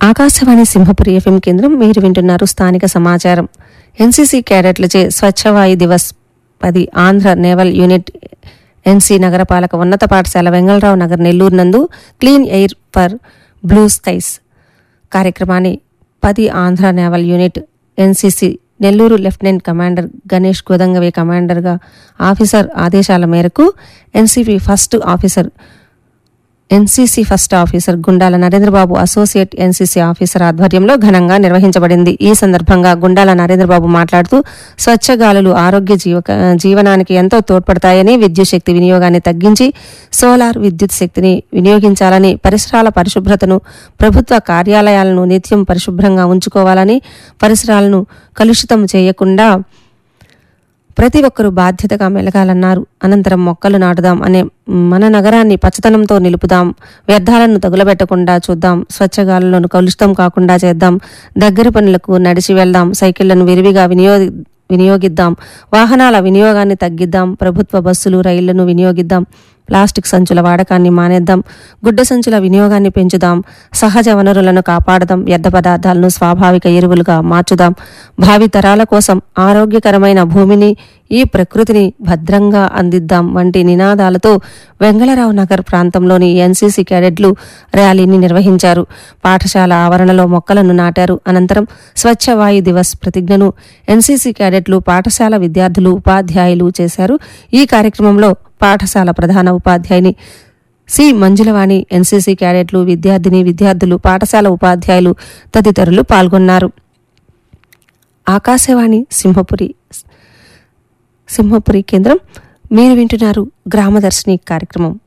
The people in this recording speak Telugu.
ఆకాశవాణి సింహపురి ఎఫ్ఎం కేంద్రం మీరు వింటున్నారు స్థానిక సమాచారం ఎన్సీసీ క్యాడెట్లచే స్వచ్ఛవాయు దివస్ పది ఆంధ్ర నేవల్ యూనిట్ ఎన్సీ నగరపాలక ఉన్నత పాఠశాల వెంగళరావు నగర్ నెల్లూరు నందు clean air for blue skies కార్యక్రమాన్ని పది Andhra naval unit NCC Nellore lieutenant commander Ganesh Godangave కమాండర్గా ఆఫీసర్ ఆదేశాల మేరకు NCP first officer NCC first officer Gundala Narendrababu associate NCC officer ఆధ్వర్యంలో ఘనంగా నిర్వహించబడింది ఈ సందర్భంగా గుండాల నరేంద్రబాబు మాట్లాడుతూ స్వచ్ఛ గాలులు ఆరోగ్య జీవ జీవనానికి ఎంతో తోడ్పడతాయని విద్యుత్ శక్తి వినియోగాన్ని తగ్గించి సోలార్ విద్యుత్ శక్తిని వినియోగించాలని పరిసరాల పరిశుభ్రతను ప్రభుత్వ కార్యాలయాలను నిత్యం పరిశుభ్రంగా ఉంచుకోవాలని పరిసరాలను కలుషితం చేయకుండా ప్రతి ఒక్కరూ బాధ్యతగా మెలగాలన్నారు అనంతరం మొక్కలు నాటుదాం అనే మన నగరాన్ని పచ్చదనంతో నిలుపుదాం వ్యర్థాలను తగులబెట్టకుండా చూద్దాం స్వచ్ఛగాలులను కలుషితం కాకుండా చేద్దాం దగ్గర పనులకు నడిచి వెళ్దాం సైకిళ్లను విరివిగా వినియోగి వినియోగిద్దాం వాహనాల వినియోగాన్ని తగ్గిద్దాం ప్రభుత్వ బస్సులు రైళ్లను వినియోగిద్దాం ప్లాస్టిక్ సంచుల వాడకాన్ని మానేద్దాం గుడ్డ సంచుల వినియోగాన్ని పెంచుదాం సహజ వనరులను కాపాడదాం వ్యర్థ పదార్థాలను స్వాభావిక ఎరువులుగా మార్చుదాం భావి తరాల కోసం ఆరోగ్యకరమైన భూమిని ఈ ప్రకృతిని భద్రంగా అందిద్దాం వంటి నినాదాలతో వెంగళరావు నగర్ ప్రాంతంలోని ఎన్సీసీ క్యాడెట్లు ర్యాలీని నిర్వహించారు పాఠశాల ఆవరణలో మొక్కలను నాటారు అనంతరం స్వచ్ఛ వాయు దివస్ ప్రతిజ్ఞను ఎన్సీసీ క్యాడెట్లు పాఠశాల విద్యార్థులు ఉపాధ్యాయులు చేశారు ఈ కార్యక్రమంలో పాఠశాల ప్రధాన ఉపాధ్యాయుని సి మంజులవాణి ఎన్సీసీ క్యాడెట్లు విద్యార్థిని విద్యార్థులు పాఠశాల ఉపాధ్యాయులు తదితరులు పాల్గొన్నారు ఆకాశవాణి సింహపురి సింహపురి కేంద్రం మీరు వింటున్నారు గ్రామదర్శిని కార్యక్రమం